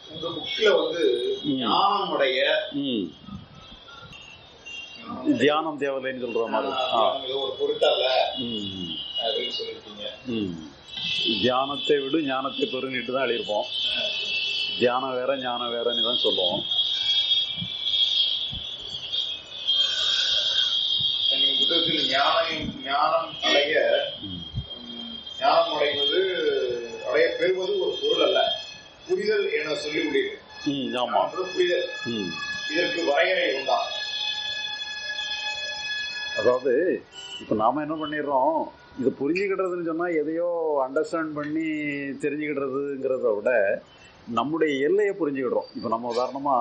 உங்க புக்ல வந்து ம். ஞானமுடைய ம் தியானம் தேவையில்லைன்னு சொல்ற மாதிரி ஆ ஞானம் இது ஒரு பொருட்டல்ல ம் அப்படின்னு சொல்லியிருக்கீங்க ம் தியானத்தை விடு ஞானத்தை பெருங்கிட்டு தான் எழுதியிருப்போம் தியானம் வேற ஞானம் வேறன்னு தான் சொல்லுவோம் எங்கள் புத்தகத்தில் ஞானம் ஞானம் அடைய ம். ம், ஞானம் அடைவது அடைய பெறுவது ஒரு பொருள் அல்ல புரிதல் என சொல்லி உள்ளீர்கள் ம் ஆமா ஞானம்ன்றது புரிதல் ம் இதற்கு வரையறை உண்டா அதாவது இப்போ நாம என்ன பண்ணிடுறோம் இது புரிஞ்சுக்கிட்டதுன்னு சொன்னா எதையோ அண்டர்ஸ்டாண்ட் பண்ணி தெரிஞ்சுக்கிடுறதுங்கிறத விட நம்முடைய எல்லையை புரிஞ்சுக்கிடுறோம் இப்போ நம்ம உதாரணமா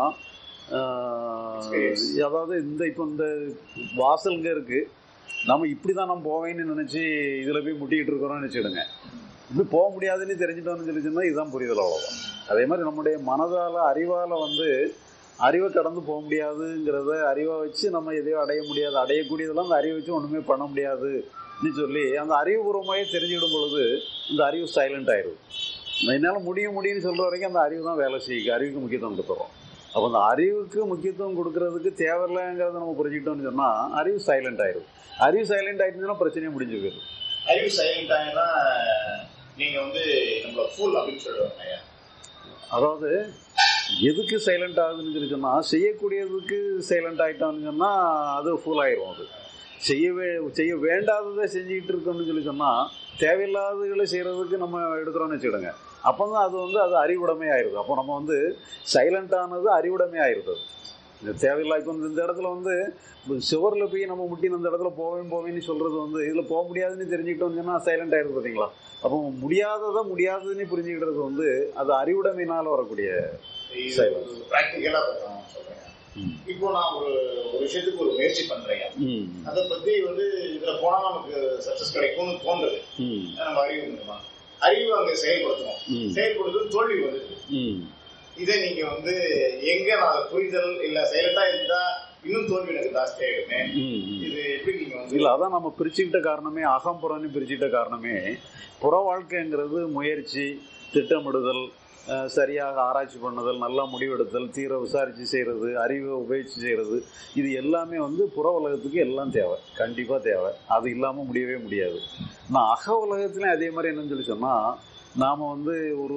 ஆஹ், Space. அதாவது இந்த இப்போ இந்த வாசல்ங்க இருக்கு நம்ம இப்படி தான் நம்ம போவேன்னு நினைச்சு இதுல போய் முட்டிக்கிட்டு இருக்கிறோம்னு வச்சுடுங்க இப்படி போக முடியாதுன்னு தெரிஞ்சுட்டோம்னு சொல்லி சொன்னா இதுதான் புரிதல் அவ்வளவுதான் அதே மாதிரி நம்முடைய மனதால அறிவால வந்து அறிவை கடந்து போக முடியாதுங்கிறத அறிவை வச்சு நம்ம எதையோ அடைய முடியாது அடையக்கூடியதெல்லாம் அந்த அறிவை வச்சு ஒண்ணுமே பண்ண முடியாதுன்னு சொல்லி அந்த அறிவுபூர்வமாகவே தெரிஞ்சுக்கிடும் பொழுது இந்த அறிவு சைலண்ட் ஆயிடுது என்னால் முடியும் முடியும்னு சொல்ற வரைக்கும் அந்த அறிவு தான் வேலை செய்யுது அறிவுக்கு முக்கியத்துவம் கொடுத்துறோம் அப்போ அந்த அறிவுக்கு முக்கியத்துவம் கொடுக்கறதுக்கு தேவையில்லைங்கிறத நம்ம புரிஞ்சுக்கிட்டோம்னு சொன்னா அறிவு சைலண்ட் ஆயிடுது அறிவு சைலண்ட் ஆயிடுச்சுன்னா பிரச்சனையே முடிஞ்சு போயிடும் அறிவு சைலண்ட் ஆகினா நீங்க வந்து நம்மள ஃபுல் அப்படின்னு சொல்லுவாங்க ஐயா அதாவது எதுக்கு சைலண்ட் ஆகுதுன்னு சொல்லி சொன்னா செய்யக்கூடியதுக்கு சைலண்ட் ஆயிட்டோம்னு சொன்னா அது ஃபுல் ஆயிரும் அது செய்யவே செய்ய வேண்டாததை செஞ்சுக்கிட்டு இருக்கோம்னு சொல்லி சொன்னா தேவையில்லாததுகளை செய்யறதுக்கு நம்ம எடுக்கிறோம்னு வச்சுக்கிடுங்க அப்போ தான் அது வந்து அது அறிவுடைமை ஆயிருது அப்போ நம்ம வந்து சைலண்ட் ஆனது அறிவுடைமை ஆயிருது அது. இந்த தேவையில்லா இப்போ இந்த இடத்துல வந்து சுவரில் போய் நம்ம முட்டின இந்த இடத்துல போவேன் போவேன்னு சொல்றது வந்து இதில் போக முடியாதுன்னு தெரிஞ்சுக்கிட்டோம்னு சொன்னா சைலண்ட் ஆயிருது பார்த்தீங்களா அப்போ முடியாததை முடியாதுன்னு புரிஞ்சுக்கிட்டது வந்து அது அறிவுடைமையினால வரக்கூடிய சரி. பிராக்டிக்கலா சொல்றேன் இப்போ நான் ஒரு ஒரு விஷயத்துக்கு ஒரு முயற்சி பண்றேன் ம் அதை பத்தி வந்து இதுல போனா நமக்கு சக்சஸ் கிடைக்கும்னு தோன்றுது ம் நம்ம அறிவு இருக்குமா அறிவு அங்க செயல்படுத்தணும் ம் செயல்படுத்தும் தோல்வி வந்துருக்கு ம் இதை நீங்க வந்து எங்க நான் அதை புரிதல் இல்ல சைலண்டா இருந்தா இன்னும் தோல்வி எனக்கு ஜாஸ்தி ஆயிடுமே ம் ம் இது எப்படி நீங்க வந்து இல்ல அதான் நம்ம பிரிச்சுக்கிட்ட காரணமே அகம்புறன்னு பிரிச்சுக்கிட்ட காரணமே புற வாழ்க்கைங்கிறது முயற்சி திட்டமிடுதல் அஹ், சரியாக ஆராய்ச்சி பண்ணுதல் நல்லா முடிவெடுத்தல் தீர விசாரிச்சு செய்யறது அறிவை உபயோகிச்சு செய்யறது இது எல்லாமே வந்து புற உலகத்துக்கு எல்லாம் தேவை கண்டிப்பா தேவை அது இல்லாம முடியவே முடியாது நான் அக உலகத்துலயும் அதே மாதிரி என்னன்னு சொல்லி சொன்னா நாம வந்து ஒரு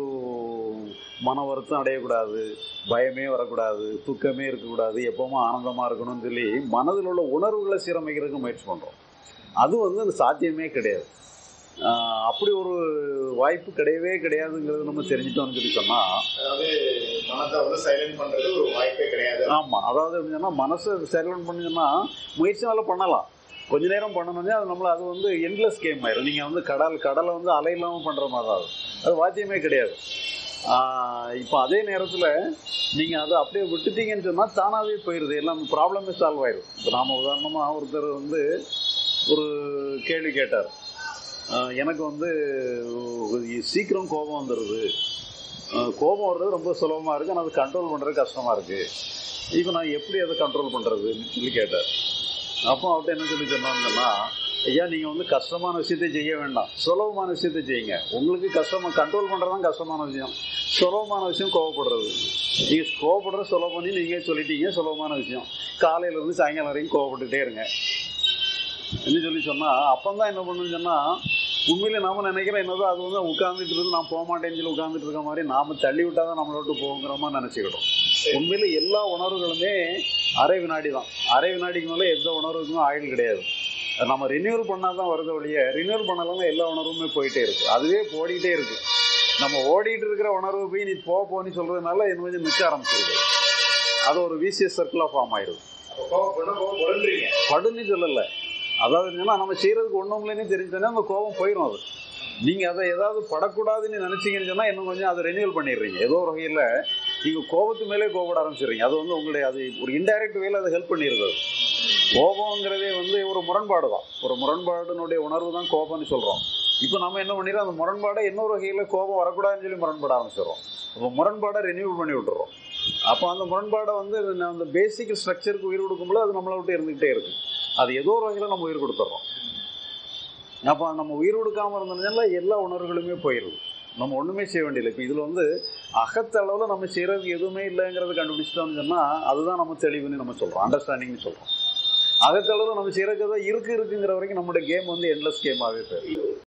மன வருத்தம் அடையக்கூடாது பயமே வரக்கூடாது துக்கமே இருக்கக்கூடாது எப்பவுமே ஆனந்தமா இருக்கணும்னு சொல்லி மனதில் உள்ள உணர்வுகளை சீரமைக்கிறதுக்கு முயற்சி பண்றோம் அது வந்து அது சாத்தியமே கிடையாது ஆஹ் அப்படி ஒரு வாய்ப்பு கிடையவே கிடையாதுங்கிறது நம்ம தெரிஞ்சிட்டோம்னு சொல்லி சொன்னா அதாவது மனதை வந்து சைலண்ட் பண்றது ஒரு வாய்ப்பே கிடையாது ஆமா அதாவது எப்படி சொன்னா மனசை சைலண்ட் பண்ணுன்னா முயற்சினால பண்ணலாம் கொஞ்ச நேரம் பண்ணணும்னா அது நம்மள அது வந்து எண்ட்லெஸ் கேம் ஆயிரும் நீங்க வந்து கடல் கடலை வந்து அலை இல்லாம பண்ற மாதிரி தான் அது. அது வாத்தியமே கிடையாது ஆஹ் இப்போ அதே நேரத்துல நீங்க அதை அப்படியே விட்டுட்டீங்கன்னு சொன்னா தானாவே போயிருது எல்லாம் ப்ராப்ளமே சால்வ் ஆயிரும் இப்போ நாம உதாரணமா ஒருத்தர் வந்து ஒரு கேள்வி கேட்டார் ஆஹ் எனக்கு வந்து சீக்கிரம் கோபம் வந்துடுது ஆஹ் கோபம் வர்றது ரொம்ப சுலபமா இருக்கு ஆனால் அதை கண்ட்ரோல் பண்றது கஷ்டமா இருக்கு இப்போ நான் எப்படி அதை கண்ட்ரோல் பண்றதுன்னு சொல்லி கேட்டார் அப்போ அவர்கிட்ட என்ன சொல்லி சொன்னாங்கன்னா ஐயா நீங்க வந்து கஷ்டமான விஷயத்தை செய்ய வேண்டாம் சுலபமான விஷயத்தை செய்யுங்க உங்களுக்கு கஷ்டமா கண்ட்ரோல் பண்றதுதான் கஷ்டமான விஷயம் சுலபமான விஷயம் கோவப்படுறது நீங்க கோவப்படுறது சுலபம் நீங்க சொல்லிட்டீங்க சுலபமான விஷயம் காலையில இருந்து சாயங்காலம் வரைக்கும் கோவப்பட்டுட்டே இருங்க என்ன சொல்லி சொன்னா அப்பந்தான் என்ன பண்ணுன்னு சொன்னா உண்மையில நாம நினைக்கிறோம் என்னதோ அது வந்து உட்கார்ந்துட்டு இருந்து நான் போக மாட்டேன்னு சொல்லி உட்கார்ந்துட்டு இருக்க மாதிரி நாம தள்ளி விட்டாதான் நம்மளை விட்டு போகிற மாதிரி நினைச்சுக்கிட்டோம் உண்மையில எல்லா உணர்வுகளுமே அரை வினாடி தான் அரை வினாடிக்கு மேலே எந்த உணர்வுக்கும் ஆயுள் கிடையாது அது நம்ம ரினியூவல் பண்ணாதான் வருது வழிய ரினியூவல் பண்ணலாம் எல்லா உணர்வுமே போயிட்டே இருக்கு அதுவே ஓடிக்கிட்டே இருக்கு நம்ம ஓடிட்டு இருக்கிற உணர்வு போய் நீ போ போன்னு சொல்றதுனால இன்னும் கொஞ்சம் நிற்க ஆரம்பிச்சிருக்கு அது ஒரு விசிஎஸ் சர்க்கிளா ஃபார்ம் ஆயிடுது அப்ப கோவம் பண்ண கோவம் படுன்றீங்க படுன்னு சொல்லல அதாவது என்னன்னா நம்ம செய்யறதுக்கு ஒண்ணும் இல்லைன்னு தெரிஞ்சோன்னா அந்த கோபம் போயிடும் அது நீங்க அதை ஏதாவது படக்கூடாதுன்னு நினைச்சீங்கன்னு சொன்னா இன்னும் கொஞ்சம் அதை ரெனியூவல் பண்ணிடுறீங்க ஏதோ ஒரு வகையில நீங்க கோபத்து மேலே கோபப்பட ஆரம்பிச்சிடுறீங்க அது வந்து உங்களுடைய அது ஒரு இன்டைரக்ட் வேல அதை ஹெல்ப் பண்ணிடுது அது கோபங்கிறதே வந்து ஒரு முரண்பாடு தான் ஒரு முரண்பாடுனுடைய உணர்வு தான் கோபம்னு சொல்றோம் இப்போ நம்ம என்ன பண்ணிடுறோம் அந்த முரண்பாடை இன்னொரு வகையில கோபம் வரக்கூடாதுன்னு சொல்லி முரண்பட ஆரம்பிச்சிடுறோம் அப்போ முரண்பாடை ரெனியூவல் பண்ணி விட்டுறோம் அப்போ அந்த முரண்பாடை வந்து அந்த பேசிக் ஸ்ட்ரக்சருக்கு உயிர் கொடுக்கும்போது அது நம்மளை விட்டு இருந்துகிட்டே இருக்கு அது ஏதோ ஒரு வகையில் நம்ம உயிர் கொடுத்துட்றோம் அப்போ நம்ம உயிர் கொடுக்காம இருந்ததுனால எல்லா உணர்வுகளுமே போயிடுது நம்ம ஒன்றுமே செய்ய வேண்டியதில்லை இப்போ இதில் வந்து அகத்தளவில் நம்ம செய்யறதுக்கு எதுவுமே இல்லைங்கிறத கண்டுபிடிச்சிட்டோம்னு சொன்னால் அதுதான் நம்ம தெளிவுன்னு நம்ம சொல்கிறோம் அண்டர்ஸ்டாண்டிங்னு சொல்கிறோம் அகத்தளவில் நம்ம செய்யறதுக்கு இருக்கு இருக்குங்கிற வரைக்கும் நம்மளுடைய கேம் வந்து எண்ட்லெஸ் கேமாகவே போயிடும்